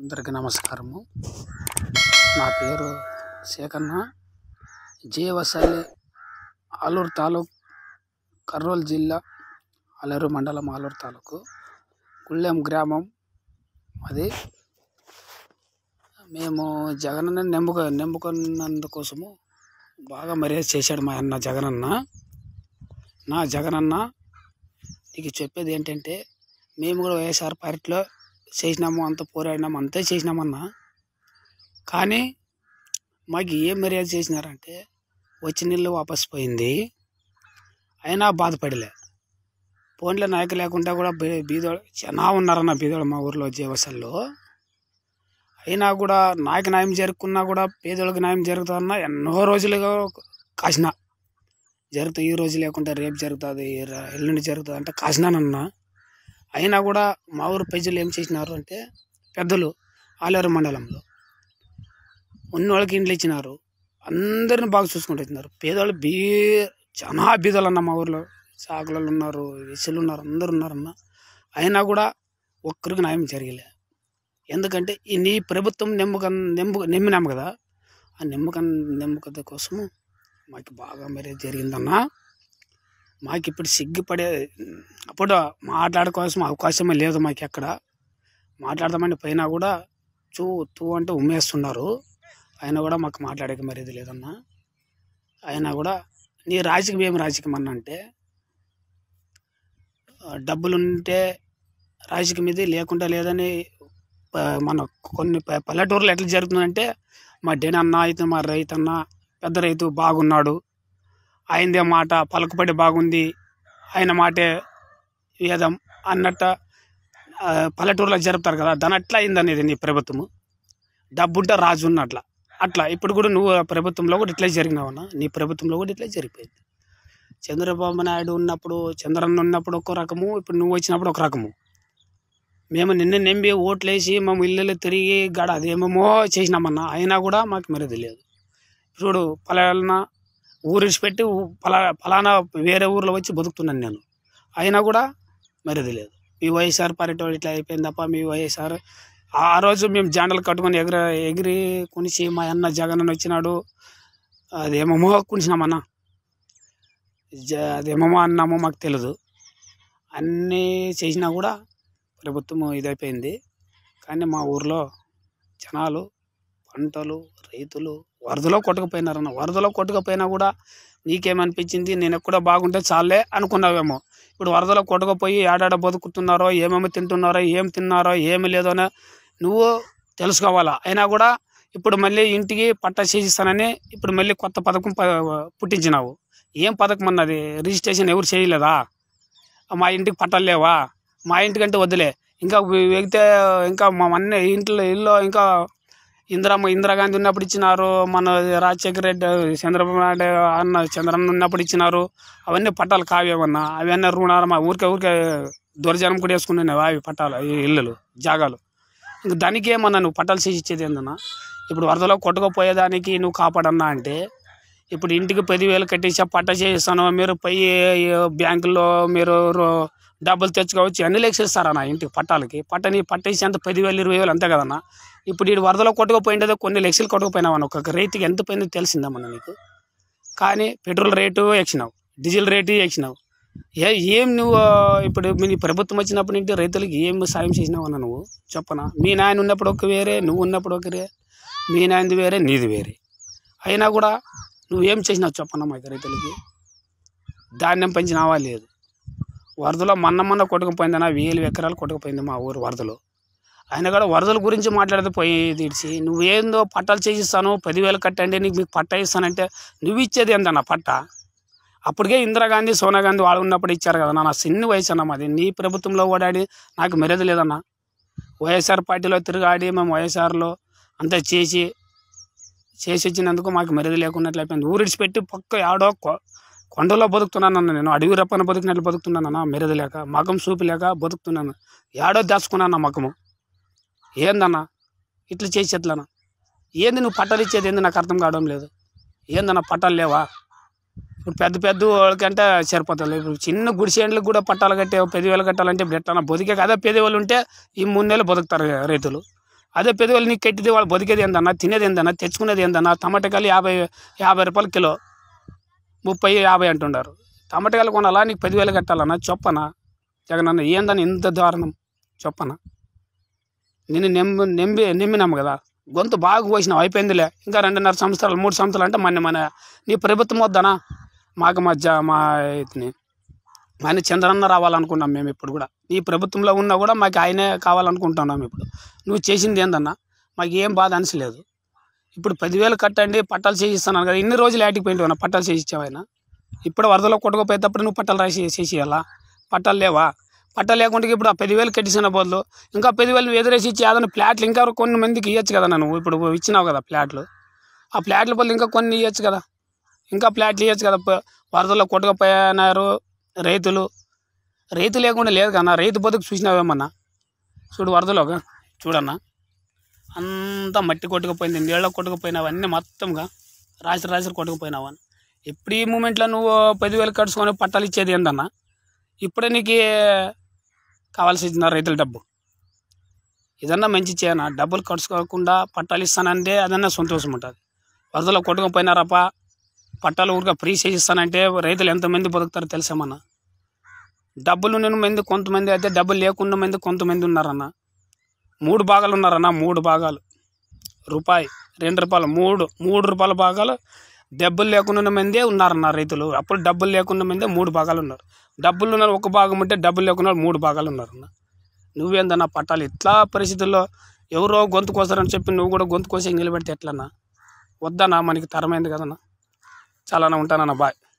అందరికీ నమస్కారము నా పేరు శేఖన్న జీవశైలి ఆలూరు తాలూక్ కర్నూలు జిల్లా అలరు మండలం ఆలూరు తాలూకు గుళ్ళెం గ్రామం అది మేము జగనన్న నెంబుక నెంబుకున్నందుకోసము బాగా మర్యాద చేశాడు మా అన్న జగనన్న నా జగనన్న నీకు చెప్పేది ఏంటంటే మేము కూడా వైఎస్ఆర్ పార్టీలో చేసినాము అంత పోరాడినాము అంతే చేసినామన్నా కానీ మాకు ఏం మర్యాద చేసినారంటే వచ్చి నీళ్ళు వాపస్ పోయింది అయినా బాధపడలే ఫోన్లో నాయకు లేకుండా కూడా బీ- బీదోడు చాలా ఉన్నారన్న బీదోడు మా ఊర్లో జీవసల్లో అయినా కూడా నాకు న్యాయం జరుపుకున్నా కూడా పేదోళ్ళకి న్యాయం జరుగుతుందన్న ఎన్నో రోజులుగా కాసిన జరుగుతుంది ఈ రోజు లేకుంటే రేపు జరుగుతుంది ర- ఎల్లుండి జరుగుతుంది అంటే కాసినానన్నా అయినా కూడా మా ఊరు ప్రజలు ఏం చేసినారు అంటే పెద్దలు ఆలేరు మండలంలో ఉన్న వాళ్ళకి ఇండ్లు ఇచ్చినారు అందరిని బాగా చూసుకుంటూ వచ్చినారు పేదవాళ్ళు బీ చాలా బీదలు అన్న మా ఊర్లో సాకులలో ఉన్నారు వెసులు ఉన్నారు అందరు ఉన్నారన్న అయినా కూడా ఒక్కరికి న్యాయం జరగలే ఎందుకంటే ఈ నీ ప్రభుత్వం నెమ్మక నెంబు నెమ్మినాము కదా ఆ నెమ్మకం నెమ్మకత కోసము మాకు బాగా మరి జరిగిందన్నా మాకు ఇప్పుడు సిగ్గుపడే అప్పుడు మాట్లాడుకోవాల్సిన అవకాశమే లేదు మాకు ఎక్కడ మాట్లాడదామని పోయినా కూడా చూ తూ అంటే ఉమ్మేస్తున్నారు అయినా కూడా మాకు మాట్లాడక మరేది లేదన్నా అయినా కూడా నీ రాజకీయం ఏం రాజకీయం అన్న అంటే ఆ, డబ్బులుంటే రాజకీయం ఇది లేకుండా లేదని ప- మన కొన్ని ప- పల్లెటూరులో ఎట్లా జరుగుతుందంటే మా డెన్ అన్న అయితే మా రైతు అన్న పెద్ద రైతు బాగున్నాడు ఆయనదే మాట పలుకుబడి బాగుంది ఆయన మాటే వేదం అన్నట్ట ఆ, పల్లెటూరులో జరుపుతారు కదా దాని అట్లా అయిందనేది నీ ప్రభుత్వము డబ్బుంటే రాజు ఉన్నట్ల అట్లా ఇప్పుడు కూడా నువ్వు ఆ ప్రభుత్వంలో కూడా ఇట్లే జరిగినావన్నా నీ ప్రభుత్వంలో కూడా ఇట్లే జరిగిపోయింది చంద్రబాబు నాయుడు ఉన్నప్పుడు చంద్రన్న ఉన్నప్పుడు ఒక రకము ఇప్పుడు నువ్వు వచ్చినప్పుడు ఒక రకము మేము నిన్న నెంబి ఓట్లేసి మేము ఇల్లు తిరిగి గడ అదేమేమో చేసినామన్నా అయినా కూడా మాకు మరి తెలియదు చూడు పలానా ఊరు విడిచిపెట్టి ఊ- పలా పలానా వేరే ఊర్లో వచ్చి బతుకుతున్నాను నేను అయినా కూడా మరి తెలియదు మీ వైఎస్ఆర్ పార్టీ వాళ్ళు ఇట్లా అయిపోయింది తప్ప మీ వైఎస్ఆర్ ఆ రోజు మేము జెండలు కట్టుకొని ఎగిర ఎగిరి కొనిసి మా అన్న జగన్ అని వచ్చినాడు అదేమేమో కొనిసినామన్నా జ అదేమేమో అన్నామో మాకు తెలియదు అన్నీ చేసినా కూడా ప్రభుత్వం ఇదైపోయింది కానీ మా ఊర్లో జనాలు పంటలు రైతులు వరదలో కొట్టుకుపోయినారన్న వరదలో కొట్టుకుపోయినా కూడా నీకేమనిపించింది నేను ఎక్కడ బాగుంటే చాలే అనుకున్నావేమో ఇప్పుడు వరదలో కొట్టుకుపోయి ఏడాడ బతుకుతున్నారో ఏమేమి తింటున్నారో ఏం తిన్నారో ఏమి లేదో అని నువ్వు తెలుసుకోవాలా అయినా కూడా ఇప్పుడు మళ్ళీ ఇంటికి పట్టా చేసిస్తానని ఇప్పుడు మళ్ళీ కొత్త పథకం ప- పుట్టించినావు ఏం పథకం అన్నది రిజిస్ట్రేషన్ ఎవరు చేయలేదా మా ఇంటికి పట్టాలు లేవా మా ఇంటికంటే వద్దులే ఇంకా వె- వెగితే ఇంకా మా అన్న ఇంట్లో ఇల్లు ఇంకా ఇందిరమ్మ ఇందిరాగాంధీ ఉన్నప్పుడు ఇచ్చినారు మన రాజశేఖర రెడ్డి చంద్రబాబు నాయుడు అన్న చంద్రన్న ఉన్నప్పుడు ఇచ్చినారు అవన్నీ పట్టాలు కావేమన్నా అవన్నీ రుణాలు మా ఊరికే ఊరికే దొరజనం కూడా వేసుకున్నావు అవి పట్టాలు ఈ ఇల్లులు జాగాలు ఇంక దానికి ఏమన్నా నువ్వు పట్టాలు చేసి ఇచ్చేది ఏందన్నా ఇప్పుడు వరదలో కొట్టుకుపోయేదానికి నువ్వు కాపాడన్నా అంటే ఇప్పుడు ఇంటికి పదివేలు కట్టేసి పట్ట చేయిస్తాను మీరు పోయి బ్యాంకుల్లో మీరు రో- డబ్బులు తెచ్చుకోవచ్చు అన్ని లెక్స్ ఇస్తారన్న ఇంటికి పట్టాలకి పట్టని పట్టేసి అంత పదివేలు ఇరవై వేలు అంతే కదన్నా ఇప్పుడు ఈ వరదలో కొట్టుకుపోయిండేదో కొన్ని లక్షలు కొట్టుకుపోయినావన్న ఒక రైతుకి ఎంత పోయిందో తెలిసిందమ్మా నీకు కానీ పెట్రోల్ రేటు ఎక్కినావు డీజిల్ రేటు ఎక్కినావు ఏ ఏం నువ్వు ఆ, ఇప్పుడు మీ ప్రభుత్వం వచ్చినప్పటి నుంచి రైతులకి ఏం సాయం చేసినావన్న నువ్వు చెప్పనా మీ నాయన ఉన్నప్పుడు ఒక వేరే నువ్వు ఉన్నప్పుడు ఒకరే మీ నాయనది వేరే నీది వేరే అయినా కూడా నువ్వేం చేసినావు చెప్పన్నా మాకు రైతులకి ధాన్యం పెంచినావా లేదు వరదలో మొన్న మొన్న కొట్టుకుపోయిందన్న వేలు ఎకరాలు కొట్టుకుపోయింది మా ఊరు వరదలో ఆయన కూడా వరదల గురించి మాట్లాడితే పోయేది ఇడిచి నువ్వేందో పట్టాలు చేసిస్తాను పదివేలు కట్టండి నీకు మీకు పట్టా ఇస్తానంటే నువ్వు ఇచ్చేది ఏందన్న పట్ట అప్పటికే ఇందిరాగాంధీ సోనియా గాంధీ వాళ్ళు ఉన్నప్పుడు ఇచ్చారు కదా నా చిన్న వయసు అన్న మాది నీ ప్రభుత్వంలో ఓడాడి నాకు మెరద లేదన్న వైఎస్ఆర్ పార్టీలో తిరగాడి మేము వైఎస్ఆర్లో అంతా చేసి చేసి వచ్చినందుకు మాకు మెరద లేకున్నట్లు అయిపోయింది ఊరిడిచిపెట్టి పక్క ఆడో కొ- కొండలో బతుకుతున్నానన్న నేను అడవి రప్పన బతుకున్నట్లు బతుకుతున్నానన్న మెరద లేక మకం చూపు లేక బతుకుతున్నాను ఏడో దాచుకున్నాను మకము ఏందన్నా ఇట్లా చేసి ఎట్లనా ఏంది నువ్వు పట్టాలు ఇచ్చేది ఏంది నాకు అర్థం కావడం లేదు ఏందన్నా పట్టాలు లేవా ఇప్పుడు పెద్ద పెద్ద వాళ్ళకంటే సరిపోతుంది ఇప్పుడు చిన్న గుడిసేండ్లకు కూడా పట్టాలు కట్టే పదివేలు కట్టాలంటే ఇప్పుడు ఎట్లా బతికే కదా పేదవాళ్ళు ఉంటే ఈ మూడు నెలలు బతుకుతారు రైతులు అదే పెద్దవాళ్ళు నీకు కట్టిది వాళ్ళు బతికేది ఏందన్నా తినేది ఏందన్నా తెచ్చుకునేది ఏందన్నా టమాటాకాయలు యాభై యాభై రూపాయలు కిలో ముప్పై యాభై అంటున్నారు టమాటాకాయలు కొనాలా నీకు పదివేలు కట్టాలన్నా చెప్పనా జగనన్న ఏందని ఇంత దారుణం చెప్పనా నేను నెమ్మి నెంబి నెమ్మినాము కదా గొంతు బాగా పోసినావు అయిపోయిందిలే ఇంకా రెండున్నర సంవత్సరాలు మూడు సంవత్సరాలు అంటే మన మన నీ ప్రభుత్వం వద్దనా మాకు మధ్య మా ఇతని ఆయన చంద్రన్న రావాలనుకున్నాం మేము ఇప్పుడు కూడా ఈ ప్రభుత్వంలో ఉన్నా కూడా మాకు ఆయనే కావాలనుకుంటున్నాం ఇప్పుడు నువ్వు చేసింది ఏందన్నా మాకు ఏం బాధ అనిసలేదు ఇప్పుడు పదివేలు కట్టండి పట్టాలు చేసిస్తున్నాను కదా ఇన్ని రోజులు యాటికి పోయింటి పట్టాలు చేసిచ్చావు ఆయన ఇప్పుడు వరదలో కొట్టుకుపోయేటప్పుడు నువ్వు పట్టాలు రాసి చేసేయాలా పట్టాలు లేవా పట్టాలు లేకుండా ఇప్పుడు ఆ పదివేలు కట్టిసిన బదులు ఇంకా పదివేలు నువ్వు ఎదురేసి ఇచ్చి ఏదైనా ఫ్లాట్లు ఇంకా కొన్ని మందికి ఇవ్వచ్చు కదా నువ్వు ఇప్పుడు ఇచ్చినావు కదా ఫ్లాట్లు ఆ ఫ్లాట్ల బదులు ఇంకా కొన్ని ఇవ్వచ్చు కదా ఇంకా ఫ్లాట్లు ఇవ్వచ్చు కదా ప- వరదల్లో కొట్టుకుపోయినారు రైతులు రైతు లేకుండా లేదు కన్నా రైతు బతుకు చూసినావేమన్నా చూడు వరదలోగా చూడన్నా అంతా మట్టి కొట్టుకుపోయింది నీళ్ళ కొట్టుకుపోయినావన్నీ మొత్తంగా రాసి రాసి కొట్టుకుపోయినావని ఇప్పుడు ఈ మూమెంట్లో నువ్వు పదివేలు కట్టుకొని పట్టాలు ఇచ్చేది ఏందన్నా ఇప్పుడే నీకు కావాల్సిన రైతుల డబ్బు ఇదన్నా మంచి చేయనా డబ్బులు కట్టుకోకుండా పట్టాలు ఇస్తానంటే అదన్నా సంతోషం ఉంటుంది వరదలో కొట్టుకుపోయినారప్ప పట్టాలు ఊరికే ఫ్రీ చేసిస్తానంటే రైతులు ఎంతమంది బతుకుతారో తెలుసామన్నా డబ్బులు ఉన్న మంది కొంతమంది అయితే డబ్బులు లేకుండా మంది కొంతమంది ఉన్నారన్న మూడు భాగాలు ఉన్నారన్న మూడు భాగాలు రూపాయి రెండు రూపాయలు మూడు మూడు రూపాయల భాగాలు డబ్బులు లేకుండా ఉన్న మందే ఉన్నారన్న రైతులు అప్పుడు డబ్బులు లేకుండా మందే మూడు భాగాలు ఉన్నారు డబ్బులు ఉన్నారు ఒక భాగం ఉంటే డబ్బులు లేకుండా మూడు భాగాలు ఉన్నారన్న నువ్వేందన్నా పట్టాలి ఇట్లా పరిస్థితుల్లో ఎవరో గొంతు కోసారని చెప్పి నువ్వు కూడా గొంతు కోసి నిలబెడితే ఎట్లన్నా వద్దన్నా మనకి తరమైంది కదన్నా చాలానా ఉంటానన్నా బాయ్